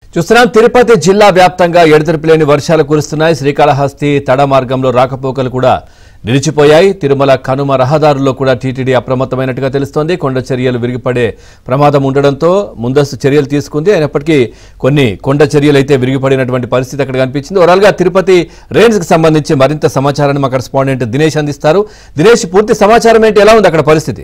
చూస్తున్నాం తిరుపతి జిల్లా వ్యాప్తంగా ఎడతెరిపి లేని వర్షాలు కురుస్తున్నాయి శ్రీకాళహస్తి తడ మార్గంలో రాకపోకలు కూడా నిలిచిపోయాయి తిరుమల కనుమ రహదారుల్లో కూడా టీటీడీ అప్రమత్తమైనట్టుగా తెలుస్తోంది కొండ చర్యలు విరిగిపడే ప్రమాదం ఉండడంతో ముందస్తు చర్యలు తీసుకుంది అయినప్పటికీ కొన్ని కొండ చర్యలు అయితే విరిగిపడినటువంటి పరిస్థితి అక్కడ కనిపించింది ఓవరాల్ గా తిరుపతి రేంజ్ కి సంబంధించి మరింత సమాచారాన్ని మా కరెస్పాండెంట్ దినేష్ అందిస్తారు దినేష్ పూర్తి సమాచారం ఏంటి ఎలా ఉంది అక్కడ పరిస్థితి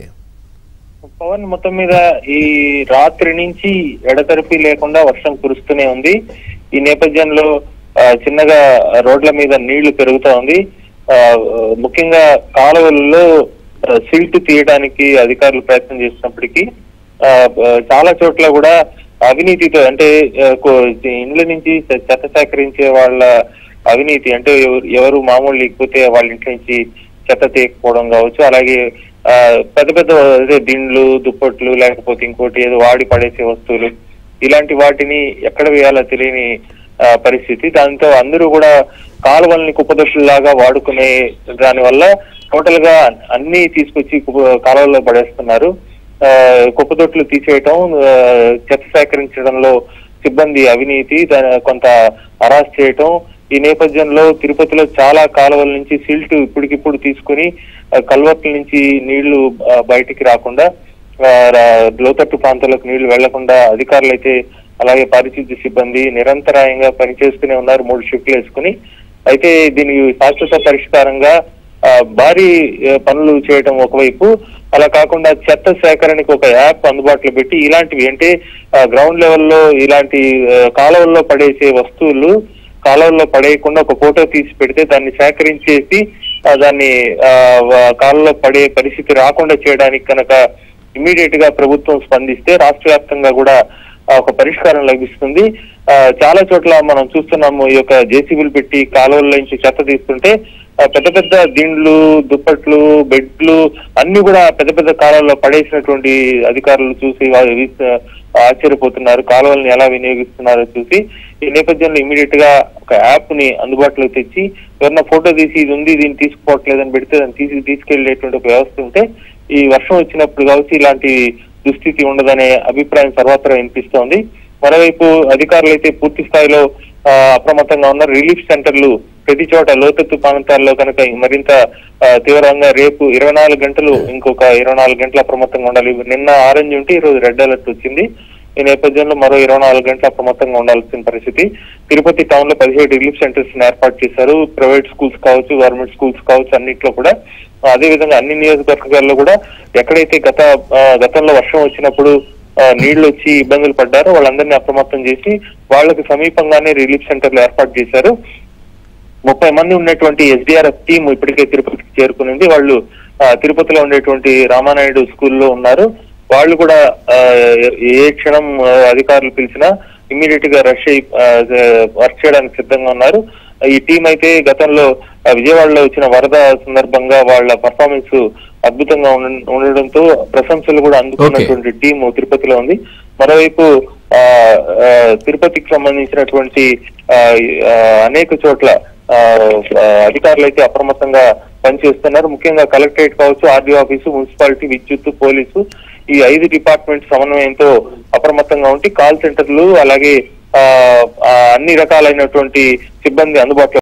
పవన్ మొత్తం మీద ఈ రాత్రి నుంచి ఎడతెరిపి లేకుండా వర్షం కురుస్తూనే ఉంది ఈ నేపథ్యంలో ఆ, చిన్నగా రోడ్ల మీద నీళ్లు పెరుగుతా ఉంది ఆ, ముఖ్యంగా కాలువలలో ఆ, సిల్ట్ తీయడానికి అధికారులు ప్రయత్నం చేసినప్పటికీ ఆ, ఆ, చాలా చోట్ల కూడా అవినీతితో అంటే ఆ, కో- ఇండ్ల నుంచి చె- చెత్త సేకరించే వాళ్ళ అవినీతి అంటే ఎవరు- ఎవరు మామూలు లేకపోతే వాళ్ళ ఇంటి నుంచి చెత్త తీయకపోవడం కావచ్చు అలాగే ఆ, పెద్ద పెద్ద అదే దిండ్లు దుప్పట్లు లేకపోతే ఇంకోటి ఏదో వాడి పడేసే వస్తువులు ఇలాంటి వాటిని ఎక్కడ వేయాలో తెలియని ఆ, పరిస్థితి దాంతో అందరూ కూడా కాలువల్ని కుప్పదొషుల్లాగా వాడుకునే దాని వల్ల టోటల్ గా అన్ని తీసుకొచ్చి కుప్ప- కాలువల్లో పడేస్తున్నారు ఆ, కుప్పదొట్లు తీసేయటం ఆ, చెత్త సేకరించడంలో సిబ్బంది అవినీతి దాని కొంత అరాస్ చేయటం ఈ నేపథ్యంలో తిరుపతిలో చాలా కాలువల నుంచి సిల్ట్ ఇప్పటికిప్పుడు తీసుకుని ఆ, కల్వర్ట్ల నుంచి నీళ్లు ఆ, బయటికి రాకుండా ఆ, రా- లోతట్టు ప్రాంతాలకు నీళ్లు వెళ్లకుండా అధికారులు అయితే అలాగే పారిశుద్ధ్య సిబ్బంది నిరంతరాయంగా పనిచేస్తూనే ఉన్నారు మూడు షిఫ్ట్లు వేసుకుని అయితే దీనికి శాశ్వత పరిష్కారంగా ఆ, భారీ ఆ, పనులు చేయడం ఒకవైపు అలా కాకుండా చెత్త సేకరణకి ఒక యాప్ అందుబాటులో పెట్టి ఇలాంటివి అంటే గ్రౌండ్ లెవెల్లో ఇలాంటి ఆ, కాలువల్లో పడేసే వస్తువులు కాలువల్లో పడేయకుండా ఒక ఫోటో తీసి పెడితే దాన్ని సేకరించేసి ఆ, దాన్ని ఆ, వ- కాలువలో పడే పరిస్థితి రాకుండా చేయడానికి కనుక ఇమీడియట్ గా ప్రభుత్వం స్పందిస్తే రాష్ట్ర వ్యాప్తంగా కూడా ఆ, ఒక పరిష్కారం లభిస్తుంది ఆ, చాలా చోట్ల మనం చూస్తున్నాము ఈ యొక్క జేసీబీలు పెట్టి కాలువల నుంచి చెత్త తీస్తుంటే ఆ, పెద్ద పెద్ద దిండ్లు దుప్పట్లు బెడ్లు అన్ని కూడా పెద్ద పెద్ద కాలువల్లో పడేసినటువంటి అధికారులు చూసి వాళ్ళు వీస- ఆశ్చర్యపోతున్నారు కాలువల్ని ఎలా వినియోగిస్తున్నారో చూసి ఈ నేపథ్యంలో ఇమీడియట్ గా ఒక యాప్ ని అందుబాటులో తెచ్చి ఎవరన్నా ఫోటో తీసి ఇది ఉంది దీన్ని తీసుకుపోవట్లేదని పెడితే దాన్ని తీసి తీసుకెళ్లేటువంటి ఒక వ్యవస్థ ఉంటే ఈ వర్షం వచ్చినప్పుడు కావచ్చు ఇలాంటి దుస్థితి ఉండదనే అభిప్రాయం సర్వత్రా వినిపిస్తోంది మరోవైపు అధికారులు అయితే పూర్తి స్థాయిలో ఆ, అప్రమత్తంగా ఉన్నారు రిలీఫ్ సెంటర్లు ప్రతి చోట లోతట్టు ప్రాంతాల్లో కనుక మరింత ఆ, తీవ్రంగా రేపు ఇరవై నాలుగు గంటలు ఇంకొక ఇరవై నాలుగు గంటలు అప్రమత్తంగా ఉండాలి నిన్న ఆరెంజ్ ఉంటే ఈ రోజు రెడ్ అలర్ట్ వచ్చింది ఈ నేపథ్యంలో మరో ఇరవై నాలుగు గంటలు అప్రమత్తంగా ఉండాల్సిన పరిస్థితి తిరుపతి టౌన్ లో పదిహేడు రిలీఫ్ సెంటర్స్ ని ఏర్పాటు చేశారు ప్రైవేట్ స్కూల్స్ కావచ్చు గవర్నమెంట్ స్కూల్స్ కావచ్చు అన్నిట్లో కూడా అదే విధంగా అన్ని నియోజకవర్గాల్లో కూడా ఎక్కడైతే గత ఆ, గతంలో వర్షం వచ్చినప్పుడు ఆ, నీళ్లు వచ్చి ఇబ్బందులు పడ్డారో వాళ్ళందరినీ అప్రమత్తం చేసి వాళ్ళకి సమీపంగానే రిలీఫ్ సెంటర్లు ఏర్పాటు చేశారు ముప్పై మంది ఉన్నటువంటి ఎస్డిఆర్ఎఫ్ టీం ఇప్పటికే తిరుపతికి చేరుకునింది వాళ్ళు ఆ, తిరుపతిలో ఉండేటువంటి రామానాయుడు స్కూల్లో ఉన్నారు వాళ్ళు కూడా ఆ, ఏ క్షణం ఆ, అధికారులు పిలిచినా ఇమ్మీడియట్ గా రష్ అయి వర్క్ చేయడానికి సిద్ధంగా ఉన్నారు ఈ టీం అయితే గతంలో ఆ, విజయవాడలో వచ్చిన వరద సందర్భంగా వాళ్ళ పర్ఫార్మెన్స్ అద్భుతంగా ఉండ- ఉండడంతో ప్రశంసలు కూడా అందుకున్నటువంటి టీం తిరుపతిలో ఉంది మరోవైపు ఆ, ఆ, తిరుపతికి సంబంధించినటువంటి ఆ, ఆ, అనేక చోట్ల ఆ, ఆ, అధికారులు అయితే అప్రమత్తంగా పనిచేస్తున్నారు ముఖ్యంగా కలెక్టరేట్ కావచ్చు ఆర్డీఓ ఆఫీసు మున్సిపాలిటీ విద్యుత్ పోలీసు ఈ ఐదు డిపార్ట్మెంట్ సమన్వయంతో అప్రమత్తంగా ఉండి కాల్ సెంటర్లు అలాగే ఆ, ఆ, అన్ని రకాలైనటువంటి సిబ్బంది అందుబాటులో